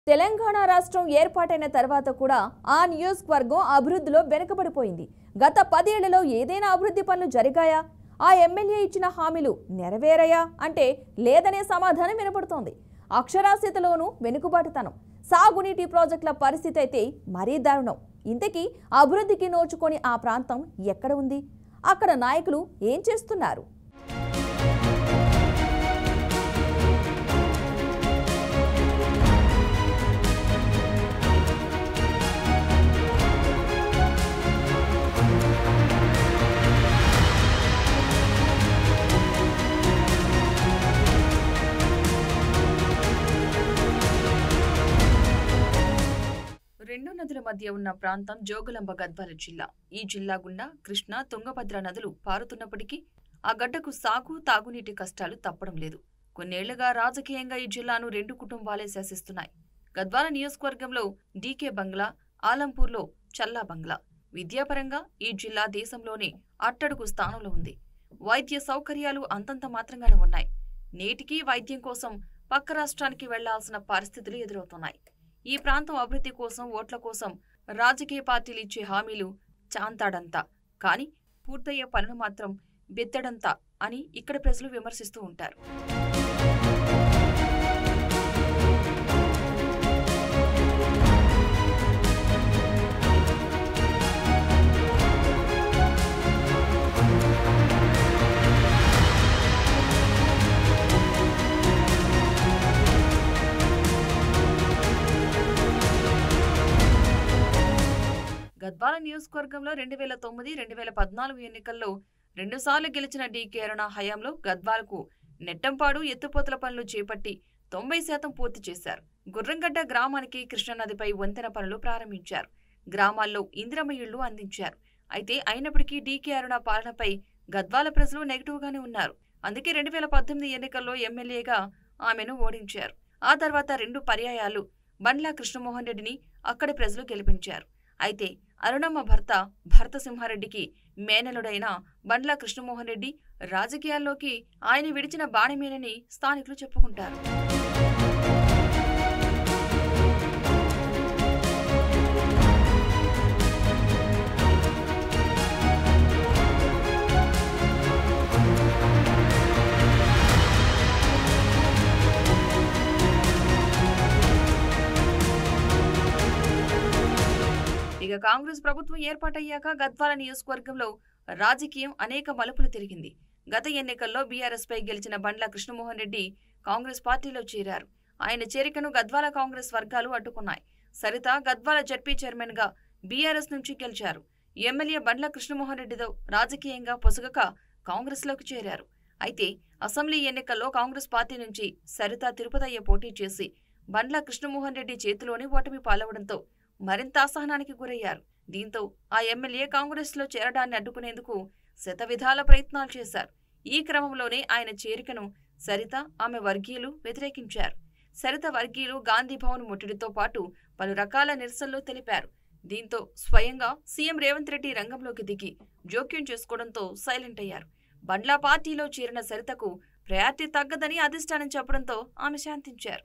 తెలంగాణ రాష్ట్రం ఏర్పాటైన తర్వాత కూడా ఆ నియోజకవర్గం అభివృద్ధిలో వెనుకబడిపోయింది గత పదేళ్లలో ఏదైనా అభివృద్ధి పనులు జరిగాయా ఆ ఎమ్మెల్యే ఇచ్చిన హామీలు నెరవేరాయా అంటే లేదనే సమాధానం వినపడుతోంది అక్షరాస్యతలోనూ వెనుకబాటుతనం సాగునీటి ప్రాజెక్టుల పరిస్థితి అయితే మరీ దారుణం ఇంతకీ అభివృద్ధికి నోచుకొని ఆ ప్రాంతం ఎక్కడ ఉంది అక్కడ నాయకులు ఏం చేస్తున్నారు రెండు నదుల మధ్య ఉన్న ప్రాంతం జోగులాంబ గద్వాల జిల్లా ఈ జిల్లా గుండా కృష్ణా తుంగభద్ర నదులు పారుతున్నప్పటికీ ఆ గడ్డకు సాగు తాగునీటి కష్టాలు తప్పడం లేదు కొన్నేళ్లుగా రాజకీయంగా ఈ జిల్లాను రెండు కుటుంబాలే శాసిస్తున్నాయి గద్వాల నియోజకవర్గంలో డీకే బంగ్లా ఆలంపూర్లో చల్లా బంగ్లా విద్యాపరంగా ఈ జిల్లా దేశంలోనే అట్టడుగు స్థానంలో ఉంది వైద్య సౌకర్యాలు అంతంత మాత్రంగానే ఉన్నాయి నేటికీ వైద్యం కోసం పక్క రాష్ట్రానికి వెళ్లాల్సిన పరిస్థితులు ఎదురవుతున్నాయి ఈ ప్రాంతం అభివృద్ధి కోసం ఓట్ల కోసం రాజకీయ పార్టీలు ఇచ్చే హామీలు చాంతాడంతా కానీ పూర్తయ్యే పనులు మాత్రం బెత్తడంతా అని ఇక్కడ ప్రజలు విమర్శిస్తూ ఉంటారు గద్వాల నియోజకవర్గంలో రెండు వేల తొమ్మిది రెండు వేల పద్నాలుగు ఎన్నికల్లో రెండుసార్లు గెలిచిన డీకే అరుణ హయాంలో గద్వాలకు నెట్టంపాడు ఎత్తుపోతల పనులు చేపట్టి తొంభై శాతం పూర్తి చేశారు గుర్రంగడ్డ గ్రామానికి కృష్ణానదిపై వంతెన పనులు ప్రారంభించారు గ్రామాల్లో ఇందిరమ్మ ఇళ్లు అందించారు అయితే అయినప్పటికీ డీకే అరుణ పాలనపై గద్వాల ప్రజలు నెగిటివ్గానే ఉన్నారు అందుకే రెండు వేల పద్దెనిమిది ఎన్నికల్లో ఎమ్మెల్యేగా ఆమెను ఓడించారు ఆ తర్వాత రెండు పర్యాయాలు బండ్లా కృష్ణమోహన్ రెడ్డిని అక్కడి ప్రజలు గెలిపించారు అయితే అరుణమ్మ భర్త భరత సింహారెడ్డికి మేనలుడైన బండ్ల కృష్ణమోహన్ రెడ్డి రాజకీయాల్లోకి ఆయన విడిచిన బాణమేనని స్థానికులు చెప్పుకుంటారు ఇక కాంగ్రెస్ ప్రభుత్వం ఏర్పాటయ్యాక గద్వాల నియోజకవర్గంలో రాజకీయం అనేక మలుపులు తిరిగింది గత ఎన్నికల్లో బీఆర్ఎస్ పై గెలిచిన బండ్ల కృష్ణమోహన్ రెడ్డి కాంగ్రెస్ పార్టీలో చేరారు ఆయన చేరికను గద్వాల కాంగ్రెస్ వర్గాలు అడ్డుకున్నాయి సరిత గద్వాల జడ్పీ చైర్మన్ గా బీఆర్ఎస్ నుంచి గెలిచారు ఎమ్మెల్యే బండ్ల కృష్ణమోహన్ రెడ్డితో రాజకీయంగా పొసగక కాంగ్రెస్ లోకి చేరారు అయితే అసెంబ్లీ ఎన్నికల్లో కాంగ్రెస్ పార్టీ నుంచి సరిత తిరుపతయ్య పోటీ చేసి బండ్ల కృష్ణమోహన్ రెడ్డి చేతిలోని ఓటమి పాలవడంతో మరింత అసహనానికి గురయ్యారు దీంతో ఆ ఎమ్మెల్యే కాంగ్రెస్ లో చేరడాన్ని అడ్డుకునేందుకు శతవిధాల ప్రయత్నాలు చేశారు ఈ క్రమంలోనే ఆయన చేరికను సరిత ఆమె వర్గీయులు వ్యతిరేకించారు సరిత వర్గీయులు గాంధీ భవన్ ముట్టడితో పాటు పలు రకాల నిరసనలు తెలిపారు దీంతో స్వయంగా సీఎం రేవంత్ రెడ్డి రంగంలోకి దిగి జోక్యం చేసుకోవడంతో సైలెంట్ అయ్యారు బండ్లా పార్టీలో చేరిన సరితకు ప్రయారిటీ తగ్గదని అధిష్టానం చెప్పడంతో ఆమె శాంతించారు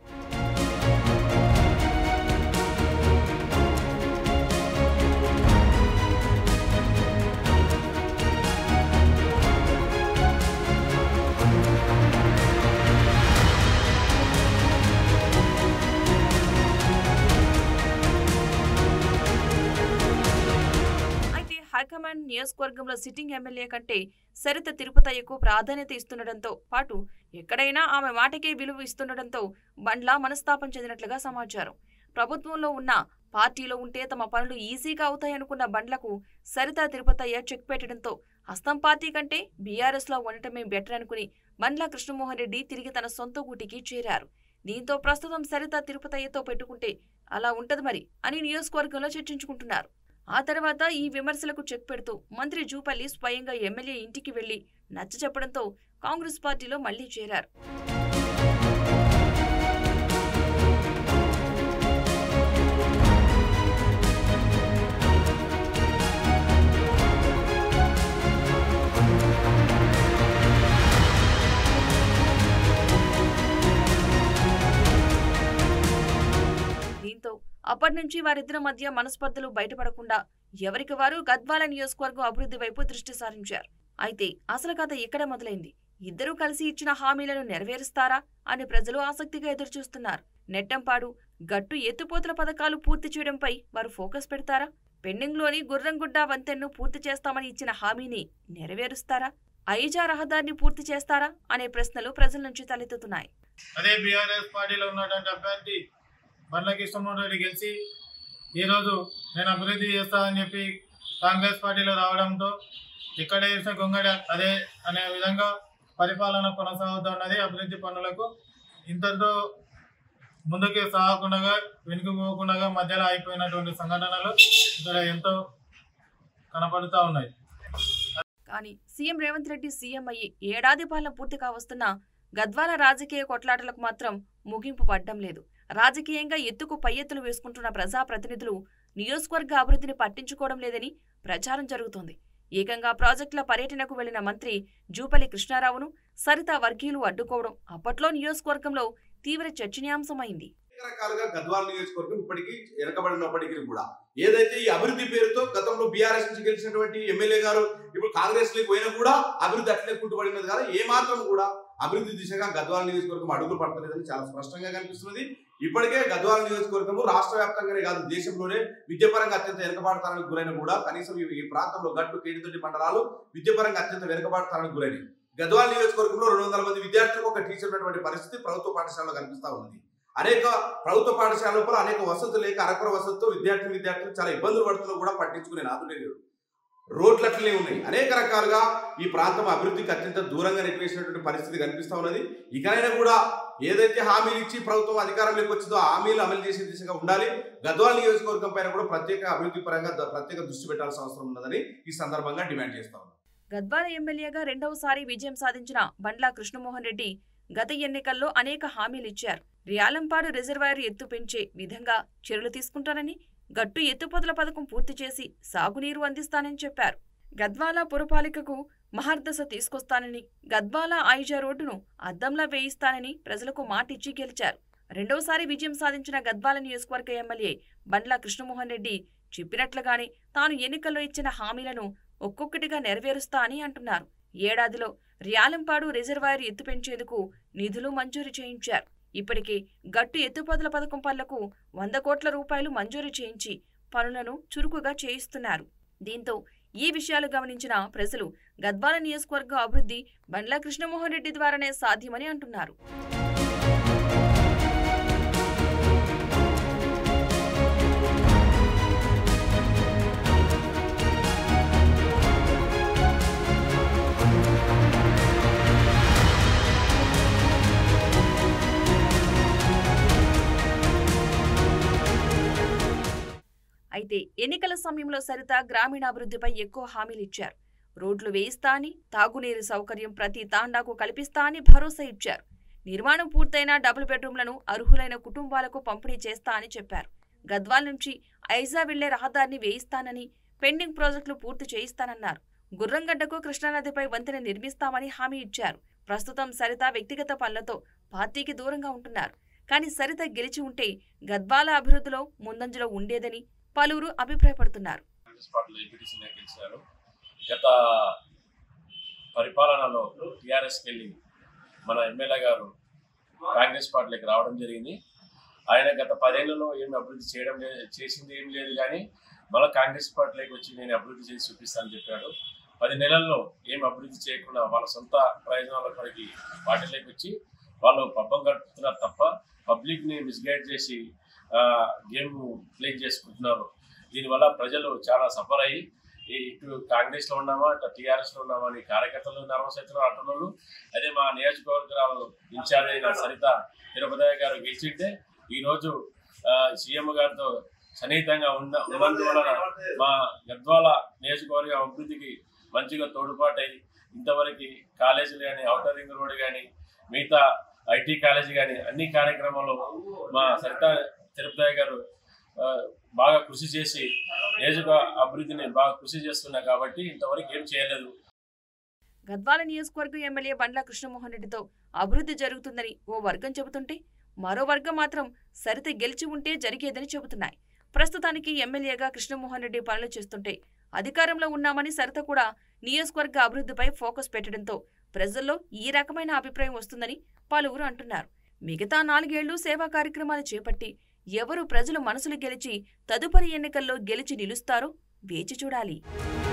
అయితే హైకమాండ్ నియోజకవర్గంలో సిట్టింగ్ ఎమ్మెల్యే కంటే సరిత తిరుపతయ్యకు ప్రాధాన్యత ఇస్తుండటంతో పాటు ఎక్కడైనా ఆమె మాటకే విలువ ఇస్తుండటంతో బండ్ల మనస్తాపం చెందినట్లుగా సమాచారం ప్రభుత్వంలో ఉన్న పార్టీలో ఉంటే తమ పనులు ఈజీగా అవుతాయనుకున్న బండ్లకు సరిత తిరుపతయ్య చెక్ పెట్టడంతో హస్తం పార్టీ కంటే బీఆర్ఎస్ లో ఉండటమే బెటర్ అనుకుని బండ్ల కృష్ణమోహన్ రెడ్డి తిరిగి తన సొంత గూటికి చేరారు దీంతో ప్రస్తుతం సరిత తిరుపతయ్యతో పెట్టుకుంటే అలా ఉంటది మరి అని నియోజకవర్గంలో చర్చించుకుంటున్నారు ఆ తర్వాత ఈ విమర్శలకు చెక్ పెడుతూ మంత్రి జూపల్లి స్వయంగా ఎమ్మెల్యే ఇంటికి వెళ్లి నచ్చ చెప్పడంతో కాంగ్రెస్ పార్టీలో మళ్లీ చేరారు దీంతో అప్పటి నుంచి వారిద్దరి మధ్య మనస్పర్ధలు బయటపడకుండా ఎవరికి వారు గద్వాల నియోజకవర్గం అభివృద్ధి వైపు దృష్టి సారించారు అయితే అసలు కథ ఇక్కడ మొదలైంది ఇద్దరూ కలిసి ఇచ్చిన హామీలను నెరవేరుస్తారా అని ప్రజలు ఆసక్తిగా ఎదురుచూస్తున్నారు నెట్టంపాడు గట్టు ఎత్తుపోతల పథకాలు పూర్తి చేయడంపై వారు ఫోకస్ పెడతారా పెండింగ్లోని గుర్రంగుడ్డ వంతెన్ను పూర్తి చేస్తామని ఇచ్చిన హామీని నెరవేరుస్తారా ఐజా రహదారిని పూర్తి చేస్తారా అనే ప్రశ్నలు ప్రజల నుంచి తలెత్తుతున్నాయి అదే బీఆర్ఎస్ పార్టీలో ఉన్నటువంటి అభ్యర్థి బండ్ల కృష్ణమోహన్ రెడ్డి గెలిచి ఈరోజు నేను అభివృద్ధి చేస్తానని చెప్పి కాంగ్రెస్ పార్టీలో రావడంతో ఇక్కడ వేసిన గొంగడి అదే అనే విధంగా పరిపాలన కొనసాగుతున్నది అభివృద్ధి పనులకు ఇంతటితో ముందుకు సాగకుండా వెనుక పోకుండా మధ్యలో అయిపోయినటువంటి సంఘటనలు ఇక్కడ ఎంతో కనపడుతూ ఉన్నాయి కానీ సీఎం రేవంత్ రెడ్డి సీఎం అయ్యి ఏడాది పాలన పూర్తి కావస్తున్న గద్వాల రాజకీయ కొట్లాటలకు మాత్రం ముగింపు పడ్డం లేదు రాజకీయంగా ఎత్తుకు పై ఎత్తులు వేసుకుంటున్న ప్రజాప్రతినిధులు నియోజకవర్గ అభివృద్ధిని పట్టించుకోవడం లేదని ప్రచారం జరుగుతోంది ఏకంగా ప్రాజెక్టుల పర్యటనకు వెళ్లిన మంత్రి జూపల్లి కృష్ణారావును సరిత వర్గీయులు అడ్డుకోవడం అప్పట్లో నియోజకవర్గంలో తీవ్ర చర్చనీయాంశమైంది రకాలుగా గద్వాల నియోజకవర్గం ఇప్పటికీ వెనకబడినప్పటికీ కూడా ఏదైతే ఈ అభివృద్ధి పేరుతో గతంలో బీఆర్ఎస్ నుంచి గెలిచినటువంటి ఎమ్మెల్యే గారు ఇప్పుడు కాంగ్రెస్ లోకి పోయినా కూడా అభివృద్ధి అట్లే కుంటుపడినది కదా ఏ మాత్రం కూడా అభివృద్ధి దిశగా గద్వాల నియోజకవర్గం అడుగులు పడతలేదని చాలా స్పష్టంగా కనిపిస్తున్నది ఇప్పటికే గద్వాల నియోజకవర్గము రాష్ట్ర వ్యాప్తంగానే కాదు దేశంలోనే విద్యాపరంగా అత్యంత వెనుకబాటుతానికి గురైన కూడా కనీసం ఈ- ఈ ప్రాంతంలో గట్టు కేడితోటి మండలాలు విద్యాపరంగా అత్యంత వెనుకబాటుతానికి గురైనవి గద్వాల నియోజకవర్గంలో రెండు వందల మంది విద్యార్థులకు ఒక టీచర్ ఉన్నటువంటి పరిస్థితి ప్రభుత్వ పాఠశాలలో కనిపిస్తా ఉన్నది అనేక ప్రభుత్వ పాఠశాల లోపల అనేక వసతులు లేక అరకొర వసతితో విద్యార్థి విద్యార్థులు చాలా ఇబ్బందులు పడుతున్నా కూడా పట్టించుకునే నాదుడే లేడు రోడ్లు అట్లనే ఉన్నాయి అనేక రకాలుగా ఈ ప్రాంతం అభివృద్ధికి అత్యంత దూరంగా నెట్టివేసినటువంటి పరిస్థితి కనిపిస్తా ఉన్నది ఇకనైనా కూడా ఏదైతే హామీలు ఇచ్చి ప్రభుత్వం అధికారంలోకి వచ్చిందో ఆ హామీలు అమలు చేసే దిశగా ఉండాలి గద్వాల నియోజకవర్గం పైన కూడా ప్రత్యేక అభివృద్ధి పరంగా ద- ప్రత్యేక దృష్టి పెట్టాల్సిన అవసరం ఉన్నదని ఈ సందర్భంగా డిమాండ్ చేస్తా ఉన్నాం గద్వాల ఎమ్మెల్యేగా రెండవసారి విజయం సాధించిన బండ్ల కృష్ణమోహన్ రెడ్డి గత ఎన్నికల్లో అనేక హామీలు ఇచ్చారు రియాలంపాడు రిజర్వాయర్ ఎత్తు పెంచే విధంగా చర్యలు తీసుకుంటానని గట్టు ఎత్తుపోతల పథకం పూర్తి చేసి సాగునీరు అందిస్తానని చెప్పారు గద్వాల పురపాలికకు మహర్దశ తీసుకొస్తానని గద్వాల ఐజా రోడ్డును అద్దంలా వేయిస్తానని ప్రజలకు మాటిచ్చి గెలిచారు రెండవసారి విజయం సాధించిన గద్వాల నియోజకవర్గ ఎమ్మెల్యే బండ్ల కృష్ణమోహన్ రెడ్డి చెప్పినట్లుగానే తాను ఎన్నికల్లో ఇచ్చిన హామీలను ఒక్కొక్కటిగా నెరవేరుస్తా అని అంటున్నారు ఏడాదిలో ర్యాలంపాడు రిజర్వాయర్ ఎత్తు పెంచేందుకు నిధులు మంజూరు చేయించారు ఇప్పటికే గట్టు ఎత్తుపోతల పథకం పనులకు వంద కోట్ల రూపాయలు మంజూరు చేయించి పనులను చురుకుగా చేయిస్తున్నారు దీంతో ఈ విషయాలు గమనించిన ప్రజలు గద్వాల నియోజకవర్గ అభివృద్ధి బండ్ల కృష్ణమోహన్ రెడ్డి ద్వారానే సాధ్యమని అంటున్నారు అయితే ఎన్నికల సమయంలో సరిత గ్రామీణాభివృద్ధిపై ఎక్కువ హామీలు ఇచ్చారు రోడ్లు వేయిస్తా అని తాగునీరు సౌకర్యం ప్రతి తాండాకు కల్పిస్తా అని భరోసా ఇచ్చారు నిర్మాణం పూర్తయిన డబుల్ బెడ్రూమ్లను అర్హులైన కుటుంబాలకు పంపిణీ చేస్తా అని చెప్పారు గద్వాల్ నుంచి ఐజా వెళ్లే రహదారిని వేయిస్తానని పెండింగ్ ప్రాజెక్టులు పూర్తి చేయిస్తానన్నారు గుర్రంగడ్డకు కృష్ణానదిపై వంతెన నిర్మిస్తామని హామీ ఇచ్చారు ప్రస్తుతం సరిత వ్యక్తిగత పనులతో పార్టీకి దూరంగా ఉంటున్నారు కానీ సరిత గెలిచి ఉంటే గద్వాల అభివృద్ధిలో ముందంజలో ఉండేదని పలువురు అభిప్రాయపడుతున్నారు కాంగ్రెస్ పార్టీలో ఎంపీటీసీగా గెలిచారు గత పరిపాలనలో టీఆర్ఎస్కి వెళ్ళి మన ఎమ్మెల్యే గారు కాంగ్రెస్ పార్టీలోకి రావడం జరిగింది ఆయన గత పదేళ్లలో ఏమి అభివృద్ధి చేయడం లేదు చేసింది ఏం లేదు కానీ మళ్ళీ కాంగ్రెస్ పార్టీలోకి వచ్చి నేను అభివృద్ధి చేసి చూపిస్తానని చెప్పాడు పది నెలల్లో ఏం అభివృద్ధి చేయకుండా వాళ్ళ సొంత ప్రయోజనాల కొరకు పార్టీలోకి వచ్చి వాళ్ళు పబ్బం గడుపుతున్నారు తప్ప పబ్లిక్ని మిస్గైడ్ చేసి ఆ, గేమ్ ప్లే చేసుకుంటున్నారు దీనివల్ల ప్రజలు చాలా సఫర్ అయ్యి ఈ ఇటు కాంగ్రెస్లో ఉన్నామా ఇటు టీఆర్ఎస్లో ఉన్నామా అని కార్యకర్తలు నర్వస్ అవుతున్నారు అటున్నోళ్ళు అదే మా నియోజకవర్గాలు ఇన్ఛార్జ్ అయిన సరిత తిరుపతి గారు గెలిచింటే ఈరోజు సీఎం గారితో సన్నిహితంగా ఉన్న ఉన్నందువలన మా గద్వాల నియోజకవర్గ అభివృద్ధికి మంచిగా తోడ్పాటై ఇంతవరకు కాలేజీలు కానీ ఔటర్ రింగ్ రోడ్ కానీ మిగతా ఐటీ కాలేజీ కానీ అన్ని కార్యక్రమాల్లో మా సరిత తిరుపతి గారు ఆ, బాగా కృషి చేసి నియోజక అభివృద్ధిని బాగా కృషి చేస్తున్నా కాబట్టి ఇంతవరకు ఏం చేయలేదు గద్వాల నియోజకవర్గం ఎమ్మెల్యే బండ్ల కృష్ణమోహన్ రెడ్డితో అభివృద్ధి జరుగుతుందని ఓ వర్గం చెబుతుంటే మరో వర్గం మాత్రం సరిత గెలిచి ఉంటే జరిగేదని చెబుతున్నాయి ప్రస్తుతానికి ఎమ్మెల్యేగా కృష్ణమోహన్ రెడ్డి పనులు చేస్తుంటే అధికారంలో ఉన్నామని సరిత కూడా నియోజకవర్గ అభివృద్ధిపై ఫోకస్ పెట్టడంతో ప్రజల్లో ఈ రకమైన అభిప్రాయం వస్తుందని పలువురు అంటున్నారు మిగతా నాలుగేళ్లు సేవా కార్యక్రమాలు చేపట్టి ఎవరు ప్రజలు మనసులు గెలిచి తదుపరి ఎన్నికల్లో గెలిచి నిలుస్తారో వేచి చూడాలి